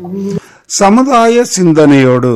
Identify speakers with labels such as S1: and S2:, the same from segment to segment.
S1: சமுதாய சிந்தனையோடு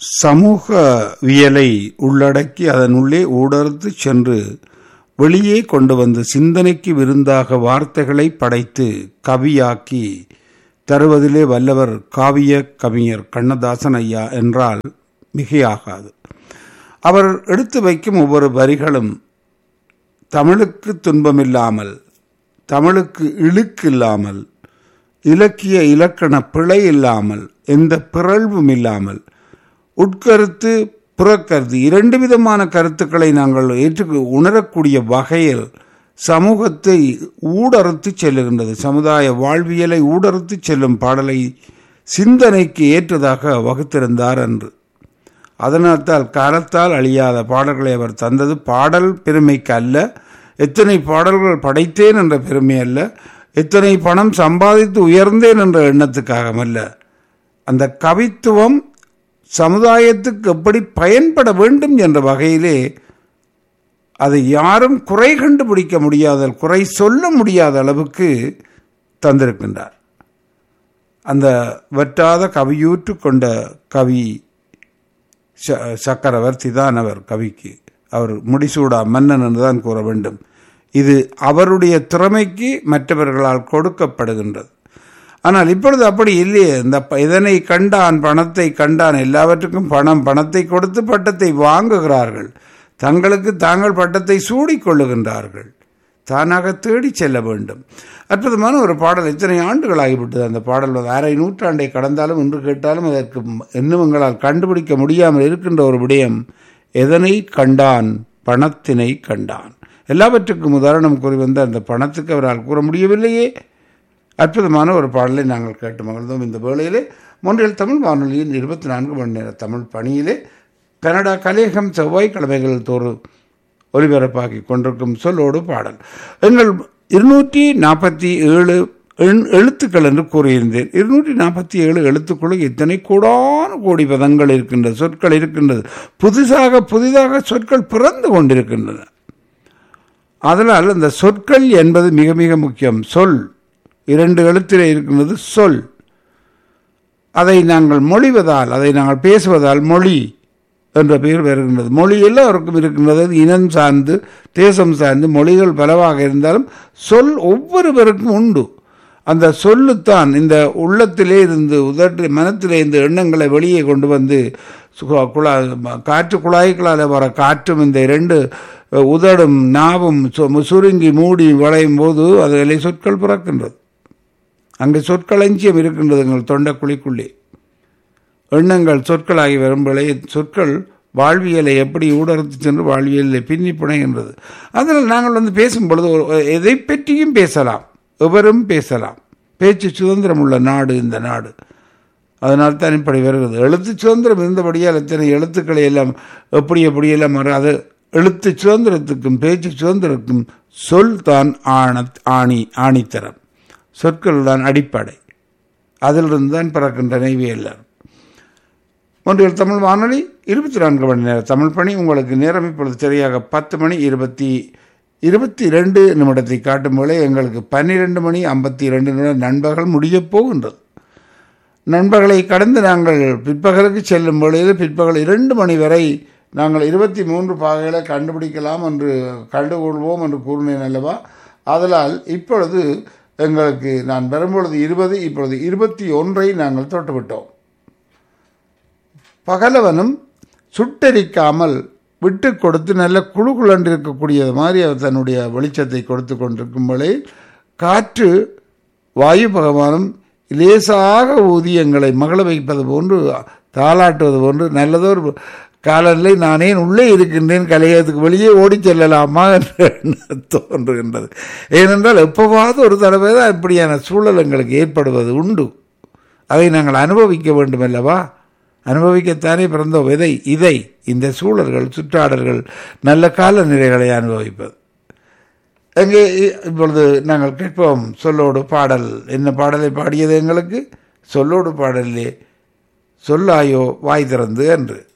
S1: சமூகவியலை உள்ளடக்கி அதனுள்ளே ஊடறுத்து சென்று வெளியே கொண்டு வந்து சிந்தனைக்கு விருந்தாக வார்த்தைகளை படைத்து கவியாக்கி தருவதிலே வல்லவர் காவிய கவிஞர் கண்ணதாசன் ஐயா என்றால் மிகையாகாது அவர் எடுத்து வைக்கும் ஒவ்வொரு வரிகளும் தமிழுக்கு துன்பமில்லாமல் தமிழுக்கு இழுக்கு இல்லாமல் இலக்கிய இலக்கண பிழை இல்லாமல் எந்த பிறழ்வும் இல்லாமல் உட்கருத்து புறக்கருத்து இரண்டு விதமான கருத்துக்களை நாங்கள் ஏற்று உணரக்கூடிய வகையில் சமூகத்தை ஊடறுத்து செல்லுகின்றது சமுதாய வாழ்வியலை ஊடறுத்து செல்லும் பாடலை சிந்தனைக்கு ஏற்றதாக வகுத்திருந்தார் என்று அதனால்தான் காலத்தால் அழியாத பாடல்களை அவர் தந்தது பாடல் பெருமைக்கு அல்ல எத்தனை பாடல்கள் படைத்தேன் என்ற பெருமை அல்ல எத்தனை பணம் சம்பாதித்து உயர்ந்தேன் என்ற எண்ணத்துக்காக அல்ல அந்த கவித்துவம் சமுதாயத்துக்கு எப்படி பயன்பட வேண்டும் என்ற வகையிலே அதை யாரும் குறை கண்டுபிடிக்க முடியாத குறை சொல்ல முடியாத அளவுக்கு தந்திருக்கின்றார் அந்த வற்றாத கவியூற்று கொண்ட கவி சக்கரவர்த்தி தான் அவர் கவிக்கு அவர் முடிசூடா மன்னன் என்றுதான் கூற வேண்டும் இது அவருடைய திறமைக்கு மற்றவர்களால் கொடுக்கப்படுகின்றது ஆனால் இப்பொழுது அப்படி இல்லையே இந்த இதனை கண்டான் பணத்தை கண்டான் எல்லாவற்றுக்கும் பணம் பணத்தை கொடுத்து பட்டத்தை வாங்குகிறார்கள் தங்களுக்கு தாங்கள் பட்டத்தை சூடிக்கொள்ளுகின்றார்கள் தானாக தேடி செல்ல வேண்டும் அற்புதமான ஒரு பாடல் இத்தனை ஆண்டுகள் ஆகிவிட்டது அந்த பாடல் அரை நூற்றாண்டை கடந்தாலும் இன்று கேட்டாலும் அதற்கு இன்னும் எங்களால் கண்டுபிடிக்க முடியாமல் இருக்கின்ற ஒரு விடயம் எதனை கண்டான் பணத்தினை கண்டான் எல்லாவற்றுக்கும் உதாரணம் கூறி வந்த அந்த பணத்துக்கு அவரால் கூற முடியவில்லையே அற்புதமான ஒரு பாடலை நாங்கள் கேட்டு மகிழ்ந்தோம் இந்த வேளையிலே மூன்றில் தமிழ் வானொலியின் இருபத்தி நான்கு மணி நேர தமிழ் பணியிலே கனடா கலேகம் செவ்வாய்க்கிழமைகள் தோறும் ஒலிபரப்பாக்கி கொண்டிருக்கும் சொல்லோடு பாடல் எங்கள் இருநூற்றி நாற்பத்தி ஏழு எழுத்துக்கள் என்று கூறியிருந்தேன் இருநூற்றி நாற்பத்தி ஏழு எழுத்துக்களும் இத்தனை கூடான கோடி பதங்கள் இருக்கின்றது சொற்கள் இருக்கின்றது புதுசாக புதிதாக சொற்கள் பிறந்து கொண்டிருக்கின்றன அதனால் அந்த சொற்கள் என்பது மிக மிக முக்கியம் சொல் இரண்டு எழுத்திலே இருக்கின்றது சொல் அதை நாங்கள் மொழிவதால் அதை நாங்கள் பேசுவதால் மொழி என்ற பெயர் வருகின்றது மொழி எல்லோருக்கும் இருக்கின்றது இனம் சார்ந்து தேசம் சார்ந்து மொழிகள் பலவாக இருந்தாலும் சொல் ஒவ்வொருவருக்கும் உண்டு அந்த சொல்லுத்தான் இந்த உள்ளத்திலே இருந்து உதட்டு மனத்திலே இந்த எண்ணங்களை வெளியே கொண்டு வந்து குழா காற்று குழாய்களால் வர காற்றும் இந்த இரண்டு உதடும் நாவும் சுருங்கி மூடி வளையும் போது அதில் சொற்கள் பிறக்கின்றது அங்கே சொற்களஞ்சியம் இருக்கின்றது எங்கள் தொண்டைக்குழிக்குள்ளே எண்ணங்கள் சொற்களாகி வரும் வேளைய சொற்கள் வாழ்வியலை எப்படி ஊடறுத்து சென்று வாழ்வியலை பின்னி புனைகின்றது அதனால் நாங்கள் வந்து பேசும் பொழுது எதை பற்றியும் பேசலாம் எவரும் பேசலாம் பேச்சு சுதந்திரம் உள்ள நாடு இந்த நாடு அதனால் தான் இப்படி வருகிறது எழுத்து சுதந்திரம் இருந்தபடியால் எத்தனை எழுத்துக்களை எல்லாம் எப்படி எப்படியெல்லாம் அது எழுத்து சுதந்திரத்துக்கும் பேச்சு சுதந்திரத்துக்கும் சொல் தான் ஆண ஆணி ஆணித்தரம் சொற்கள் தான் அடிப்படை அதிலிருந்து தான் பிறக்கின்ற நெய்வியல்லர் ஒன்றில் தமிழ் வானொலி இருபத்தி நான்கு மணி நேரம் தமிழ் பணி உங்களுக்கு நேரம் இப்பொழுது சரியாக பத்து மணி இருபத்தி இருபத்தி இரண்டு நிமிடத்தை காட்டும் போல எங்களுக்கு பன்னிரெண்டு மணி ஐம்பத்தி இரண்டு நிமிடம் நண்பர்கள் முடியப் போகின்றது நண்பர்களை கடந்து நாங்கள் பிற்பகலுக்கு செல்லும் பொழுது பிற்பகல் இரண்டு மணி வரை நாங்கள் இருபத்தி மூன்று பாகைகளை கண்டுபிடிக்கலாம் என்று கண்டுகொள்வோம் என்று கூறினேன் அல்லவா அதனால் இப்பொழுது எங்களுக்கு நான் வரும்பொழுது இருபது இப்பொழுது இருபத்தி ஒன்றை நாங்கள் தொட்டுவிட்டோம் பகலவனும் சுட்டரிக்காமல் விட்டு கொடுத்து நல்ல குழு குழன்று இருக்கக்கூடியது மாதிரி அவர் தன்னுடைய வெளிச்சத்தை கொடுத்து கொண்டிருக்கும் போலே காற்று வாயு பகவானும் லேசாக ஊதி எங்களை மகள வைப்பது போன்று தாளாட்டுவது போன்று நல்லதொரு காலநிலை நானே உள்ளே இருக்கின்றேன் கலையத்துக்கு வெளியே ஓடிச் செல்லலாமா என்று தோன்றுகின்றது ஏனென்றால் எப்போவாவது ஒரு தடவை தான் இப்படியான சூழல் எங்களுக்கு ஏற்படுவது உண்டு அதை நாங்கள் அனுபவிக்க வேண்டும் அல்லவா அனுபவிக்கத்தானே பிறந்தோம் இதை இதை இந்த சூழல்கள் சுற்றாடல்கள் நல்ல காலநிலைகளை அனுபவிப்பது எங்கே இப்பொழுது நாங்கள் கேட்போம் சொல்லோடு பாடல் என்ன பாடலை பாடியது எங்களுக்கு சொல்லோடு பாடலே சொல்லாயோ வாய் திறந்து என்று